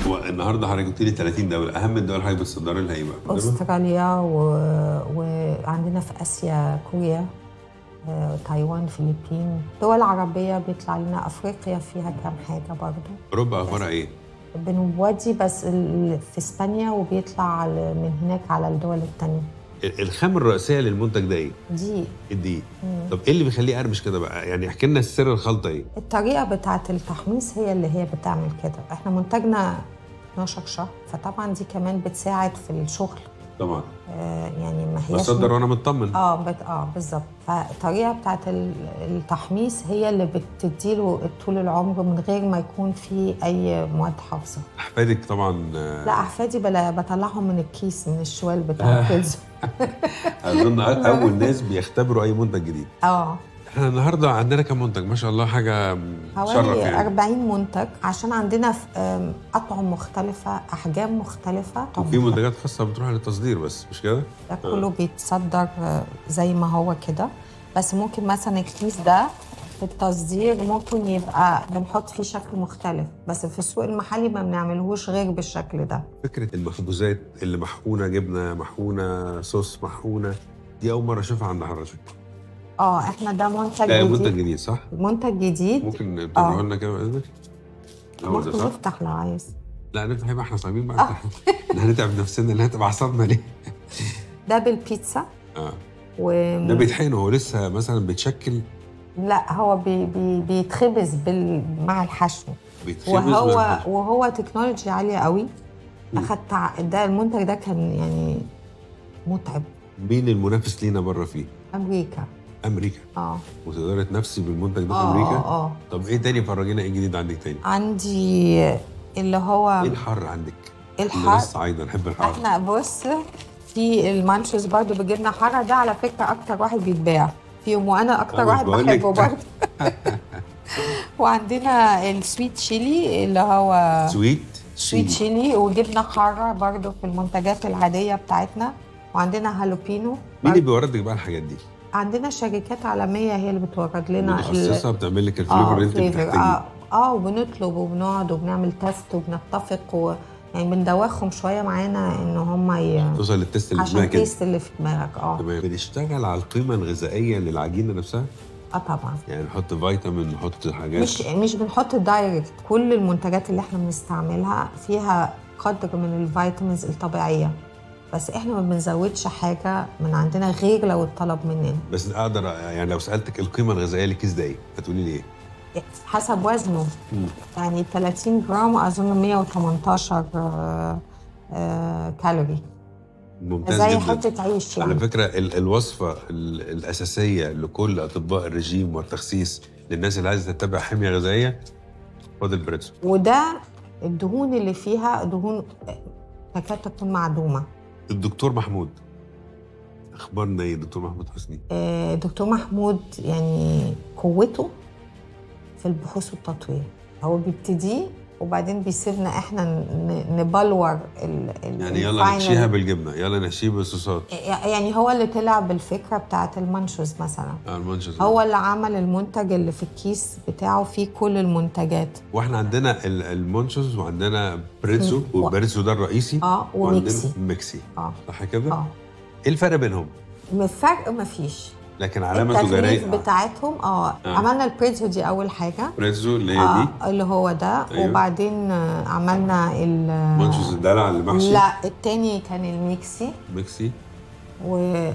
هو النهارده حضرتك قلت لي 30 دوله اهم الدول حضرتك بتصدر لها ايه بقى؟ استراليا و... وعندنا في اسيا كوريا آه، تايوان فiliبين دول عربية بيطلع لنا أفريقيا فيها كام حاجة برضو اوروبا اخبارها ايه؟ بنودي بس ال- في إسبانيا وبيطلع على- من هناك على الدول التانية ال- الخامه الرئيسيه للمنتج ده ايه؟ دي الدقيق طب ايه اللي بيخليه قرمش كده بقى؟ يعني احكي لنا سر الخلطه ايه؟ الطريقة بتاعة التحميص هي اللي هي بتعمل كده احنا منتجنا 12 شهر فطبعا دي كمان بتساعد في الشغل طبعا آه، يعني ما هياش بصدر وانا مطمن اه بت... اه بالظبط فالطريقه بتاعت ال- التحميص هي اللي بتديله طول العمر من غير ما يكون في اي مواد حافظه احفادك طبعا آه، لا احفادي بلا بطلعهم من الكيس من الشوال بتاع الكيس اظن اول ناس بيختبروا اي منتج جديد اه احنا النهارده عندنا كام منتج ما شاء الله حاجه شرف حوالي يعني 40 منتج عشان عندنا في آم، اطعم مختلفه احجام مختلفه طعم وفي مختلف. منتجات خاصه بتروح للتصدير بس مش كده؟ ده كله بيتصدر آه، زي ما هو كده بس ممكن مثلا الكيس ده في التصدير ممكن يبقى بنحط فيه شكل مختلف بس في السوق المحلي ما بنعملهوش غير بالشكل ده فكره المخبوزات اللي محقونه جبنه محقونه صوص محقونه دي اول مره اشوفها عند حضرتك اه احنا ده منتج لا منتج جديد جديد صح؟ منتج جديد ممكن توريه لنا كده باذنك؟ هو ده ممكن صح؟ نفتح لو عايز لا نفتح يبقى احنا صايمين بقى احنا هنتعب نفسنا اللي هتبقى اعصابنا ليه؟ ده بالبيتزا اه و ده بيتحقن هو لسه مثلا بيتشكل لا هو بي بي بيتخبز بال... مع الحشو بيتخبز وهو ويتحشى. وهو تكنولوجي عاليه قوي اخدت ع- ده المنتج ده كان يعني متعب مين المنافس لينا بره فيه؟ امريكا امريكا اه وتقدري تنافسي بالمنتج ده في اه امريكا؟ اه اه طب ايه تاني فرجينا ايه جديد عندك تاني؟ عندي اللي هو ايه الحر عندك؟ الحر. احنا لسه عايده نحب الحر احنا بص في المانشوز برضو بجبنه حاره ده على فكره اكتر واحد بيتباع فيهم وانا آه، اكتر مش واحد بقولك. بحبه برضو وعندنا السويت شيلي اللي هو سويت سويت شيلي وجبنه حاره برضو في المنتجات العاديه بتاعتنا وعندنا هالوبينو مين اللي بيورد لك بقى الحاجات دي؟ عندنا شركات عالميه هي اللي بتورد لنا ال- متخصصه بتعمل لك الفليفر اه اللي انت فليفر بتحتاجيه اه اه وبنطلب وبنقعد وبنعمل تيست وبنتفق و يعني بندوخهم شويه معانا ان هم ي... توصل للتست اللي عشان اسمها كده التيست اللي في دماغك اه تمام بنشتغل على القيمه الغذائيه للعجينه نفسها اه طبعا يعني نحط فيتامين نحط حاجات مش مش بنحط دايركت كل المنتجات اللي احنا بنستعملها فيها قدر من الفيتامينز الطبيعيه بس احنا ما بنزودش حاجه من عندنا غير لو اتطلب مننا بس اقدر يعني لو سالتك القيمه الغذائيه للكيس ده ايه؟ هتقولي لي ايه؟ حسب وزنه يعني 30 جرام اظن 118 آه، آه، كالوري ممتاز زي جدا حته عيش على يعني فكره ال- الوصفه ال- الاساسيه لكل اطباء الرجيم والتخسيس للناس اللي عايزه تتبع حميه غذائيه خد البريتزو وده الدهون اللي فيها دهون تكاد تكون معدومه الدكتور محمود اخبارنا ايه دكتور محمود حسني آه، دكتور محمود يعني قوته في البحوث والتطوير هو بيبتديه وبعدين بيسيبنا احنا ن- نبلور ال ال- يعني يلا الفاينل. نحشيها بالجبنه يلا نحشيه بالصوصات يعني هو اللي طلع بالفكره بتاعت المانشوز مثلا اه المانشز هو اللي عمل المنتج اللي في الكيس بتاعه فيه كل المنتجات واحنا عندنا ال- المونشوز وعندنا بريتزو مم. والبريتزو ده الرئيسي اه وعندنا وميكسي ميكسي اه صح كده؟ اه ايه الفرق بينهم؟ الفرق مفيش لكن علامه التغليف تجاريه بتاعتهم اه آه. عملنا البريتزو دي اول حاجه بريتزو اللي هي اه دي اللي هو ده أيوه. وبعدين آه، عملنا ال مانشوز الدلع اللي محشي لا التاني كان الميكسي ميكسي و...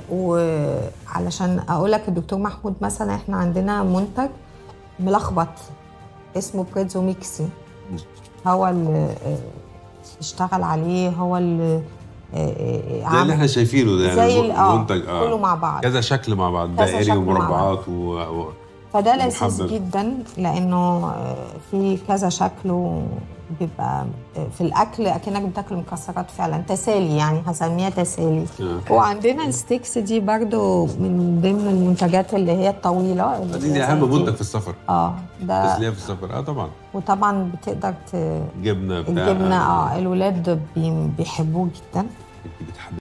وعلشان اقول لك الدكتور محمود مثلا احنا عندنا منتج ملخبط اسمه بريتزو ميكسي هو اللي آه، اشتغل عليه هو اللي آه، آه، زي اللي احنا شايفينه ده زي يعني ال- اه منتج كله مع بعض كذا شكل مع بعض كذا دائري شكل مع ومربعات و... و... فده لذيذ محبب. جدا لانه آه، في كذا شكل وبيبقى آه، في الاكل اكنك بتاكل مكسرات فعلا تسالي يعني هسميها تسالي آه. وعندنا الستيكس دي برضو من ضمن المنتجات اللي هي الطويله اللي دي, هي دي زي اهم منتج في السفر اه ده تسليه في السفر اه طبعا وطبعا بتقدر ت... جبنه بتاع الجبنه اه الولاد بي- بيحبوه جدا انت بتحب